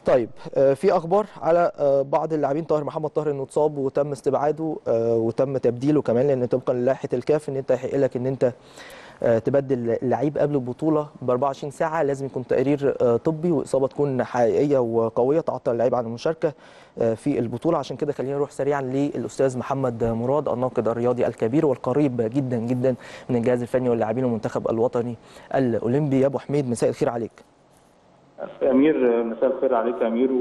طيب آه، في اخبار على آه، بعض اللاعبين طاهر محمد طاهر انه اتصاب وتم استبعاده آه، وتم تبديله كمان لان طبقا للائحه الكاف ان انت يحق لك ان انت آه، تبدل اللعيب قبل البطوله ب 24 ساعه لازم يكون تقرير آه، طبي واصابه تكون حقيقيه وقويه تعطل اللعيب عن المشاركه آه، في البطوله عشان كده خلينا نروح سريعا للاستاذ محمد مراد الناقد الرياضي الكبير والقريب جدا جدا من الجهاز الفني واللاعبين والمنتخب الوطني الاولمبي يا ابو حميد مساء الخير عليك امير مساء الخير عليك يا امير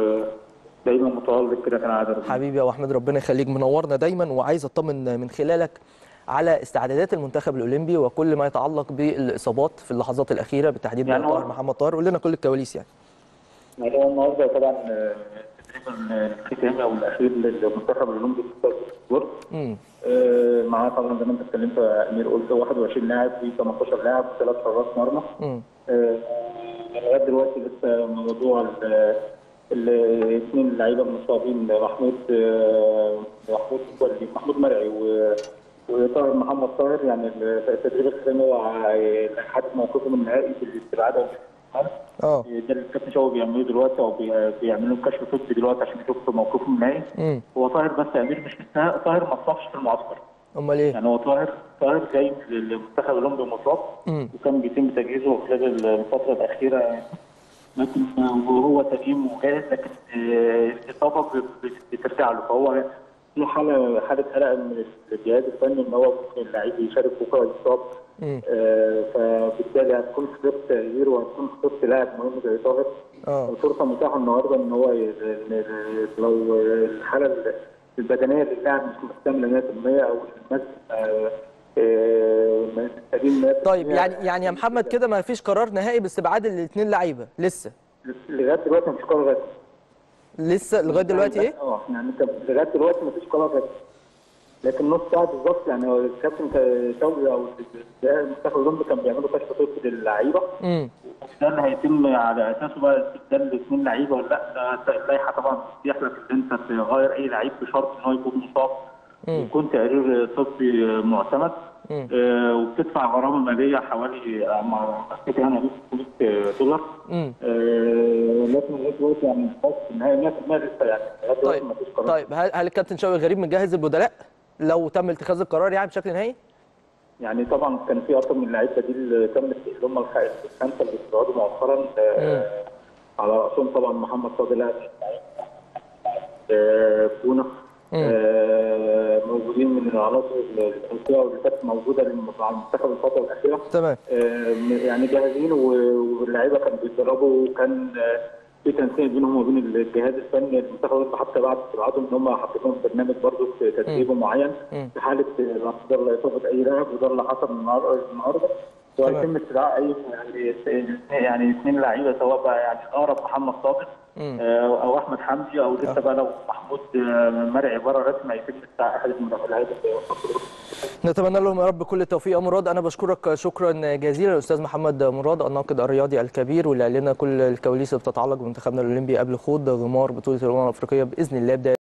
ودايما متالق كده كان عادة حبيبي يا ابو حميد ربنا يخليك منورنا دايما وعايز اطمن من خلالك على استعدادات المنتخب الاولمبي وكل ما يتعلق بالاصابات في اللحظات الاخيره بالتحديد يعني يعني هو- طاهر محمد طاهر قول لنا كل الكواليس يعني يعني هو النهارده طبعا آه، تقريبا الختامي او الاخير للمنتخب الاولمبي في السبورت امم آه، معاه طبعا زي ما انت اتكلمت يا امير قلت 21 لاعب في 18 لاعب ثلاث حراس مرمى امم آه، لغايه دلوقتي لسه موضوع ال- الاثنين اللعيبه المصابين محمود آه، محمود ولي محمود مرعي و- وطاهر محمد طاهر يعني التدريب الختامي هو حد موقفهم النهائي في الاستبعاد او الاستثمار. اه ده اللي الكابتن شوقي بيعملوه دلوقتي او بي- بيعملوا كشف طبي دلوقتي عشان يشوفوا موقفهم النهائي امم هو طاهر بس يا امير مش مستاهل طاهر ما اتصابش في المعسكر امال ايه يعني هو طاهر طاهر جاي من المنتخب الاولمبي مصاب امم وكان بيتم تجهيزه خلال الفتره الاخيره لكن وهو سليم وجاهز لكن آه، الاصابه ب- ب- بترجع له فهو في حاله حاله قلق من الجهاز الفني ان هو ممكن اللعيب يشارك بكره يصاب امم آه، فبالتالي هتكون خسرت تغيير وهتكون خسرت لاعب مهم زي طاهر اه الفرصه متاحه النهارده ان هو ي- إن لو الحاله البدنيه للاعب مش مكتمله 100% او الناس آه، آه، محتاجين 100% طيب يعني يعني يا محمد كده ما فيش قرار نهائي باستبعاد الاثنين لعيبه لسه لغايه دلوقتي مفيش قرار رسمي لسه لغايه دلوقتي ايه اه يعني انت لغايه دلوقتي مفيش قرار رسمي لكن نص ساعه بالظبط يعني هو الكابتن شوقي او المنتخب الاولمبي كان بيعملوا كشف طبي للعيبه امم ده اللي هيتم على اساسه بقى استبدال الاثنين لعيبه ولا لا ده اللائحه طبعا بتتيح لك ان انت تغير اي لعيب بشرط ان هو يكون مصاب مم. ويكون تقرير طبي معتمد مم. آه وبتدفع غرامه ماليه حوالي آه، مع أفتكر يعني 500 دولار امم آه لكن لغايه دلوقتي يعني بس النهايه 100% لسه يعني لغايه دلوقتي طيب مفيش قرار طيب هل هل الكابتن شوقي غريب مجهز البدلاء لو تم اتخاذ القرار يعني بشكل نهائي يعني طبعا كان في اكثر من لعيبه دي اللي تم اللي هم الخ- الخمسه اللي استبعدوا مؤخرا آه على راسهم طبعا محمد صادق لاعب آه، كونا آه، موجودين من العناصر الافريقيه واللي كانت موجوده للم- مع المنتخب الفتره الاخيره تمام آه، يعني جاهزين و- واللعيبه كانوا بيتدربوا وكان آه، في تنسيق بينهم وبين الجهاز الفني المنتخب الأولمبي حتى بعد استبعادهم ان هم حاطين لهم برنامج برضه في تدريب معين مم. في حاله لا قدر الله اصابه اي لاعب وده اللي حصل النهار- النهارده وهيتم استدعاء اي يعني يعني اثنين لعيبه سواء بقى يعني اقرب محمد صادق مم. آه، او احمد حمدي او لسه بقى لو محمود آه، مرعي بره رسمي هيتم استدعاء احد من اللعيبه نتمنى لهم يا رب كل التوفيق يا مراد انا بشكرك شكرا جزيلا الاستاذ محمد مراد الناقد الرياضي الكبير واللي قال لنا كل الكواليس اللي بتتعلق بمنتخبنا الاولمبي قبل خوض غمار بطوله الامم الافريقيه باذن الله بدايه